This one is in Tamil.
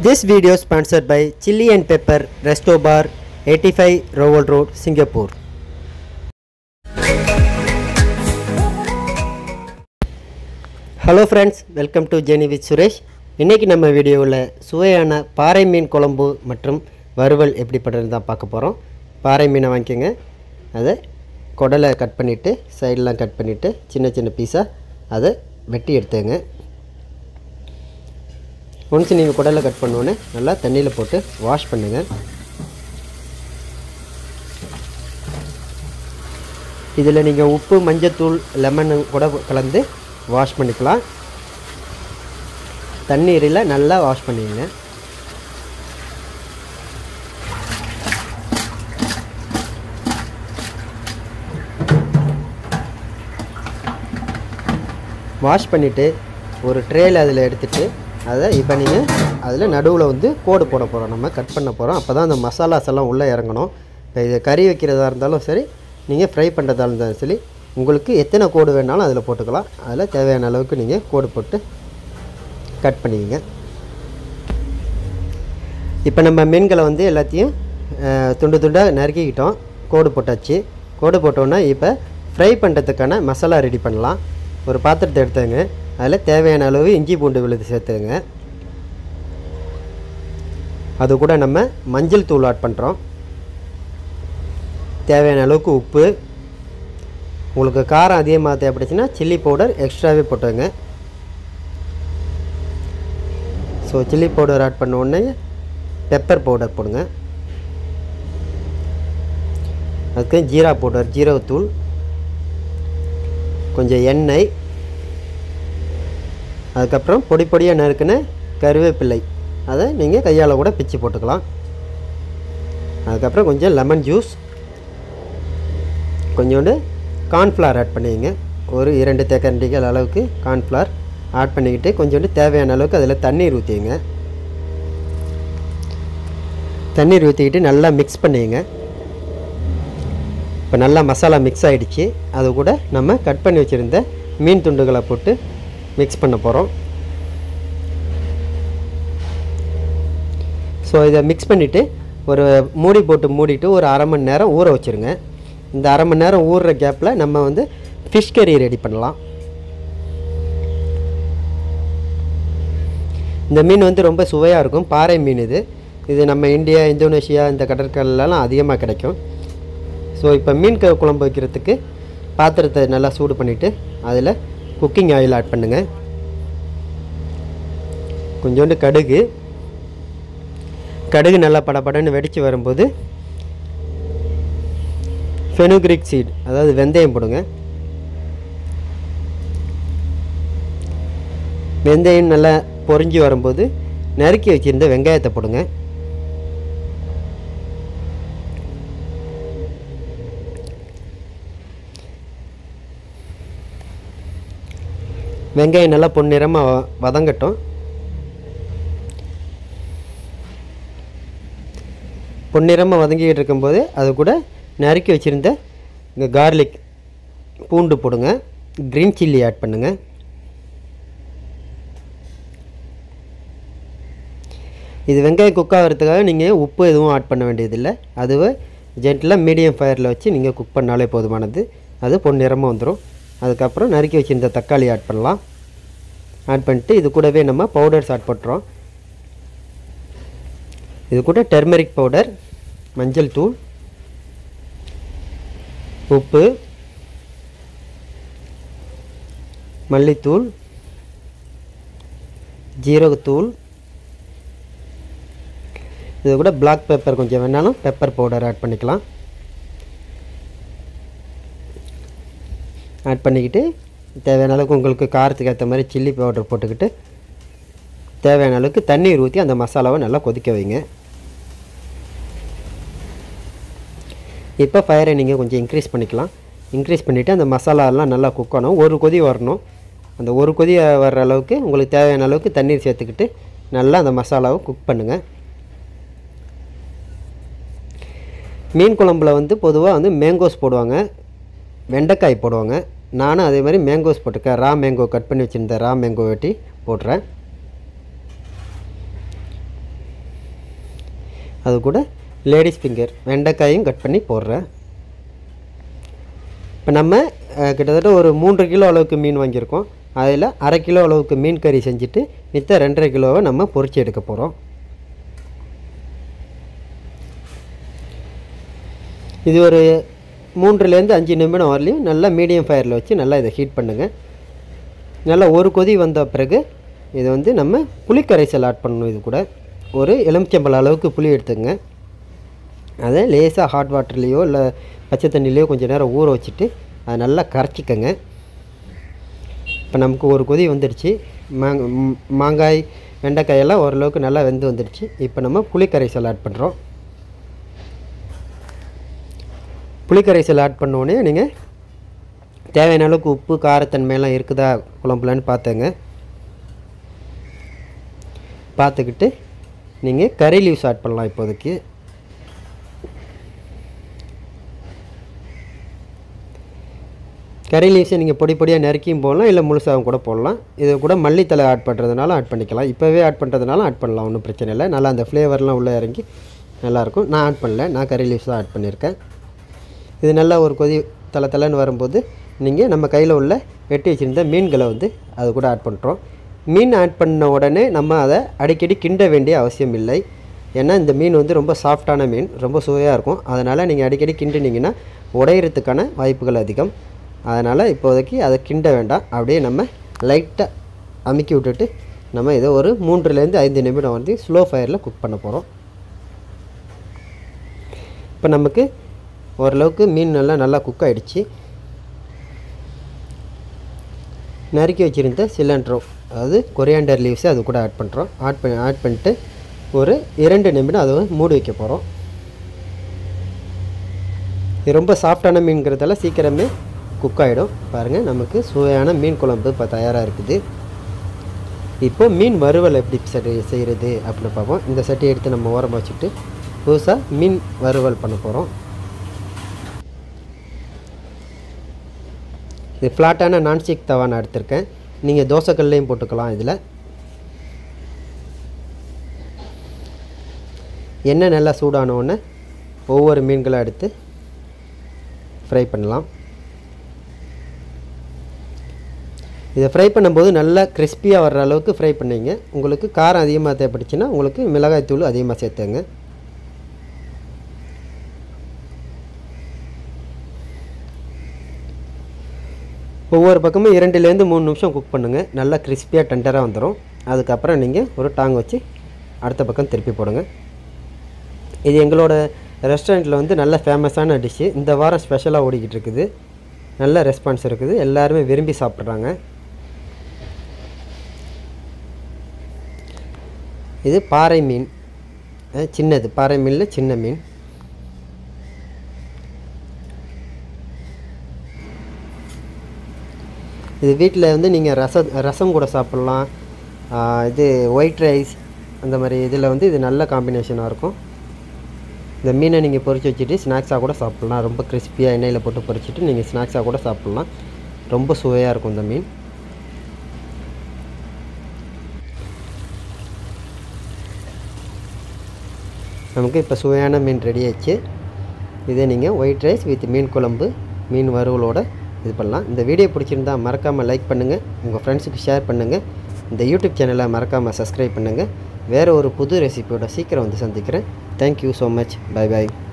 This video sponsored by Chili and Pepper Resto Bar 85 Rowell Road, Singapore. Hello friends welcome to Jeni with Suresh இன்றைக்கி நம்ம வீடியோவில் சுவையான பாறை மீன் குழம்பு மற்றும் வறுவல் எப்படி பண்ணுறது தான் பார்க்க போகிறோம் பாறை மீனை வாங்கிக்கோங்க அதை குடலை கட் பண்ணிவிட்டு சைடெலாம் கட் பண்ணிவிட்டு சின்ன சின்ன பீஸாக அதை வெட்டி எடுத்துங்க ஒன்ஸ் நீங்கள் குடலை கட் பண்ணோன்னே நல்லா தண்ணியில் போட்டு வாஷ் பண்ணுங்கள் இதில் நீங்கள் உப்பு மஞ்சத்தூள் லெமன் கூட கலந்து வாஷ் பண்ணிக்கலாம் தண்ணீரில் நல்லா வாஷ் பண்ணிடுங்க வாஷ் பண்ணிவிட்டு ஒரு ட்ரேயில் அதில் எடுத்துகிட்டு அதை இப்போ நீங்கள் அதில் நடுவில் வந்து கோடு போட போகிறோம் நம்ம கட் பண்ண போகிறோம் அப்போ தான் அந்த மசாலாஸ் எல்லாம் உள்ளே இறங்கணும் இப்போ இது கறி வைக்கிறதா இருந்தாலும் சரி நீங்கள் ஃப்ரை பண்ணுறதா இருந்தாலும் சரி உங்களுக்கு எத்தனை கோடு வேணாலும் அதில் போட்டுக்கலாம் அதில் தேவையான அளவுக்கு நீங்கள் கோடு போட்டு கட் பண்ணிக்கங்க இப்போ நம்ம மீன்களை வந்து எல்லாத்தையும் அஹ், துண்டு துண்டாக நறுக்கிக்கிட்டோம் கோடு போட்டாச்சு கோடு போட்டோன்னா இப்போ ஃப்ரை பண்ணுறதுக்கான மசாலா ரெடி பண்ணலாம் ஒரு பாத்திரத்தை எடுத்துங்க அதில் தேவையான அளவு இஞ்சி பூண்டு விழுது சேர்த்துங்க அது கூட நம்ம மஞ்சள் தூள் ஆட் பண்ணுறோம் தேவையான அளவுக்கு உப்பு உங்களுக்கு காரம் அதிகமாக தேவைப்படுச்சுன்னா சில்லி பவுடர் எக்ஸ்ட்ராவே போட்டுங்க ஸோ சில்லி பவுடர் ஆட் பண்ண உடனே பெப்பர் பவுடர் போடுங்க அதுக்கு ஜீரா பவுடர் ஜீரகத்தூள் கொஞ்சம் எண்ணெய் அதுக்கப்புறம் பொடி பொடியாக நறுக்கின கருவேப்பிள்ளை அதை நீங்கள் கையால் கூட பிச்சு போட்டுக்கலாம் அதுக்கப்புறம் கொஞ்சம் லெமன் ஜூஸ் கொஞ்சோண்டு கார்ன்ஃப்ளவர் ஆட் பண்ணிக்கங்க ஒரு இரண்டு தேக்கரண்டிகள் அளவுக்கு கார்ன்ஃப்ளவர் ஆட் பண்ணிக்கிட்டு கொஞ்சோண்டு தேவையான அளவுக்கு அதில் தண்ணீர் ஊற்றிங்க தண்ணீர் ஊற்றிக்கிட்டு நல்லா மிக்ஸ் பண்ணிங்க இப்போ நல்லா மசாலா மிக்ஸ் ஆகிடுச்சு அது கூட நம்ம கட் பண்ணி வச்சுருந்த மீன் துண்டுகளை போட்டு மிக்ஸ் பண்ண போகிறோம் ஸோ இதை மிக்ஸ் பண்ணிவிட்டு ஒரு மூடி போட்டு மூடிட்டு ஒரு அரை மணி நேரம் ஊற வச்சுருங்க இந்த அரை மணி நேரம் ஊறுற கேப்பில் நம்ம வந்து ஃபிஷ் கறி ரெடி பண்ணலாம் இந்த மீன் வந்து ரொம்ப சுவையாக இருக்கும் பாறை மீன் இது இது நம்ம இந்தியா இந்தோனேஷியா இந்த கடற்கரையிலலாம் அதிகமாக கிடைக்கும் ஸோ இப்போ மீன் க- குழம்பு வைக்கிறதுக்கு பாத்திரத்தை நல்லா சூடு பண்ணிவிட்டு அதில் குக்கிங் ஆயில் ஆட் பண்ணுங்கள் கொஞ்சோண்டு கடுகு கடுகு நல்லா படபடன்னு வெடித்து வரும்போது ஃபெனுக்ரிக் சீட் அதாவது வெந்தயம் போடுங்க வெந்தயம் நல்லா பொரிஞ்சு வரும்போது நறுக்கி வச்சுருந்த வெங்காயத்தை போடுங்க வெங்காயம் நல்லா பொன்னிறமாக வ- வதங்கட்டும் பொன்னிறமாக வதங்கிக்கிட்டு இருக்கும்போது அது கூட நறுக்கி வச்சுருந்த இந்த கார்லிக் பூண்டு போடுங்க க்ரீன் சில்லி ஆட் பண்ணுங்கள் இது வெங்காயம் குக் ஆகிறதுக்காக நீங்கள் உப்பு எதுவும் ஆட் பண்ண வேண்டியதில்லை அதுவே ஜென்டிலாக மீடியம் ஃபயரில் வச்சு நீங்கள் குக் பண்ணாலே போதுமானது அது பொன்னிறமாக வந்துடும் அதுக்கப்புறம் நறுக்கி வச்சிருந்த தக்காளி ஆட் பண்ணலாம் ஆட் பண்ணிட்டு இது கூடவே நம்ம பவுடர்ஸ் ஆட் பண்ணுறோம் இது கூட டெர்மரிக் பவுடர் மஞ்சள் தூள் உப்பு மல்லித்தூள் ஜீரகத்தூள் இது கூட பிளாக் பெப்பர் கொஞ்சம் வேணாலும் பெப்பர் பவுடர் ஆட் பண்ணிக்கலாம் ஆட் பண்ணிக்கிட்டு தேவையான அளவுக்கு உங்களுக்கு காரத்துக்கு ஏற்ற மாதிரி சில்லி பவுடர் போட்டுக்கிட்டு தேவையான அளவுக்கு தண்ணீர் ஊற்றி அந்த மசாலாவை நல்லா கொதிக்க வைங்க இப்போ ஃபயரை நீங்கள் கொஞ்சம் இன்க்ரீஸ் பண்ணிக்கலாம் இன்க்ரீஸ் பண்ணிவிட்டு அந்த மசாலாலாம் நல்லா குக் ஆகணும் ஒரு கொதி வரணும் அந்த ஒரு கொதி வர்ற அளவுக்கு உங்களுக்கு தேவையான அளவுக்கு தண்ணீர் சேர்த்துக்கிட்டு நல்லா அந்த மசாலாவை குக் பண்ணுங்கள் மீன் குழம்புல வந்து பொதுவாக வந்து மேங்கோஸ் போடுவாங்க வெண்டைக்காய் போடுவாங்க நானும் அதே மாதிரி மேங்கோஸ் போட்டிருக்கேன் ரா மேங்கோ கட் பண்ணி வச்சுருந்தேன் ரா மேங்கோ வெட்டி போடுறேன் அது கூட லேடிஸ் ஃபிங்கர் வெண்டைக்காயும் கட் பண்ணி போடுறேன் இப்போ நம்ம அஹ், கிட்டத்தட்ட ஒரு மூன்று கிலோ அளவுக்கு மீன் வாங்கியிருக்கோம் அதில் அரை கிலோ அளவுக்கு மீன் கறி செஞ்சுட்டு மித்த ரெண்டரை கிலோவை நம்ம பொரிச்சு எடுக்க போகிறோம் இது ஒரு மூன்றுலேருந்து அஞ்சு நிமிடம் வரலையும் நல்லா மீடியம் ஃபயரில் வச்சு நல்லா இதை ஹீட் பண்ணுங்கள் நல்லா ஒரு கொதி வந்த பிறகு இது வந்து நம்ம புளிக்கரைசல் ஆட் பண்ணணும் இது கூட ஒரு எலுமிச்சம்பழம் அளவுக்கு புளி எடுத்துங்க அதை லேசாக ஹாட் வாட்டர்லேயோ இல்லை பச்சை தண்ணிலேயோ கொஞ்சம் நேரம் ஊற வச்சுட்டு அதை நல்லா கரைச்சிக்கங்க இப்போ நமக்கு ஒரு கொதி வந்துடுச்சு மாங்க ம், மாங்காய் வெண்டைக்காயெல்லாம் ஓரளவுக்கு நல்லா வெந்து வந்துடுச்சு இப்போ நம்ம புளிக்கரைசல் ஆட் பண்ணுறோம் புளிக்கரைசல் ஆட் பண்ண உடனே நீங்கள் தேவையான அளவுக்கு உப்பு காரத்தன்மையெல்லாம் இருக்குதா குழம்புலன்னு பார்த்துங்க பார்த்துக்கிட்டு நீங்கள் கறி லீவ்ஸ் ஆட் பண்ணலாம் இப்போதைக்கு கறி லீவ்ஸை நீங்கள் பொடி பொடியாக நறுக்கியும் போடலாம் இல்லை முழுசாகவும் கூட போடலாம் இது கூட மல்லித்தலை ஆட் பண்ணுறதுனால ஆட் பண்ணிக்கலாம் இப்போவே ஆட் பண்ணுறதுனால ஆட் பண்ணலாம் ஒன்றும் பிரச்சனை இல்லை நல்லா அந்த ஃப்ளேவர்லாம் உள்ளே இறங்கி நல்லாயிருக்கும் நான் ஆட் பண்ணல நான் கறி லீவ்ஸ் தான் ஆட் பண்ணியிருக்கேன் இது நல்லா ஒரு கொதி தலை தலைன்னு வரும்போது நீங்கள் நம்ம கையில் உள்ள வெட்டி வச்சுருந்த மீன்களை வந்து அது கூட ஆட் பண்ணுறோம் மீன் ஆட் பண்ண உடனே நம்ம அதை அடிக்கடி கிண்ட வேண்டிய அவசியம் இல்லை ஏன்னா இந்த மீன் வந்து ரொம்ப சாஃப்டான மீன் ரொம்ப சுவையாக இருக்கும் அதனால் நீங்கள் அடிக்கடி கிண்டினீங்கன்னா உடையிறதுக்கான வாய்ப்புகள் அதிகம் அதனால் இப்போதைக்கு அதை கிண்ட வேண்டாம் அப்படியே நம்ம லைட்டாக அமுக்கி விட்டுட்டு நம்ம இதை ஒரு மூன்றுலேருந்து ஐந்து நிமிடம் வந்து ஸ்லோ ஃபயரில் குக் பண்ண போகிறோம் இப்போ நமக்கு ஓரளவுக்கு மீன் நல்லா நல்லா குக் ஆகிடுச்சு நறுக்கி வச்சுருந்த சிலிண்ட்ரோ அதாவது கொரியாண்டர் லீவ்ஸை அது கூட ஆட் பண்ணுறோம் ஆட் பண்ணி ஆட் பண்ணிட்டு ஒரு இரண்டு நிமிடம் அதை வந்து மூடி வைக்க போகிறோம் இது ரொம்ப சாஃப்டான மீன்கிறதால சீக்கிரமே குக் ஆகிடும் பாருங்கள் நமக்கு சுவையான மீன் குழம்பு இப்போ தயாராக இருக்குது இப்போ மீன் வறுவல் எப்படி சரி செய்கிறது அப்படின்னு பார்ப்போம் இந்த சட்டி எடுத்து நம்ம ஓரமாக வச்சுட்டு புதுசாக மீன் வறுவல் பண்ண போகிறோம் இது ஃப்ளாட்டான நான்ஸ்டிக் தவா நான் எடுத்திருக்கேன் நீங்கள் தோசைக்கல்லையும் போட்டுக்கலாம் இதில் எண்ணெய் நல்லா சூடான உடனே ஒவ்வொரு மீன்களாக எடுத்து ஃப்ரை பண்ணலாம் இதை ஃப்ரை பண்ணும்போது நல்லா கிறிஸ்பியாக வர்ற அளவுக்கு ஃப்ரை பண்ணிங்க உங்களுக்கு காரம் அதிகமாக தேவைப்பட்டுச்சுன்னா உங்களுக்கு மிளகாய் தூள் அதிகமாக சேர்த்துங்க ஒவ்வொரு பக்கமும் இரண்டுலேருந்து மூணு நிமிஷம் குக் பண்ணுங்கள் நல்லா கிறிஸ்பியாக டெண்டராக வந்துடும் அதுக்கப்புறம் நீங்கள் ஒரு டாங் வச்சு அடுத்த பக்கம் திருப்பி போடுங்க இது எங்களோட ரெஸ்டாரண்ட்டில் வந்து நல்ல ஃபேமஸான டிஷ்ஷு இந்த வாரம் ஸ்பெஷலாக ஓடிக்கிட்டு இருக்குது நல்ல ரெஸ்பான்ஸ் இருக்குது எல்லாருமே விரும்பி சாப்பிட்றாங்க இது பாறை மீன் அஹ் சின்னது பாறை மீனில் சின்ன மீன் இது வீட்டில் வந்து நீங்கள் ரசம் ரசம் கூட சாப்பிட்லாம் ஆஹ் இது ஒயிட் ரைஸ் அந்த மாதிரி இதில் வந்து இது நல்ல காம்பினேஷனாக இருக்கும் இந்த மீனை நீங்கள் பொரிச்சு வச்சுட்டு ஸ்நாக்ஸாக கூட சாப்பிட்லாம் ரொம்ப கிறிஸ்பியாக எண்ணெயில் போட்டு பொரிச்சிட்டு நீங்கள் ஸ்நாக்ஸாக கூட சாப்பிட்லாம் ரொம்ப சுவையாக இருக்கும் இந்த மீன் நமக்கு இப்போ சுவையான மீன் ரெடி ஆயிடுச்சு இதே நீங்கள் ஒயிட் ரைஸ் வித் மீன் குழம்பு மீன் வறுவலோட இது பண்ணலாம் இந்த வீடியோ பிடிச்சிருந்தா மறக்காமல் லைக் பண்ணுங்கள் உங்கள் ஃப்ரெண்ட்ஸுக்கு ஷேர் பண்ணுங்கள் இந்த யூடியூப் சேனலை மறக்காமல் சப்ஸ்கிரைப் பண்ணுங்கள் வேறு ஒரு புது ரெசிபியோட சீக்கிரம் வந்து சந்திக்கிறேன் thank you so much bye by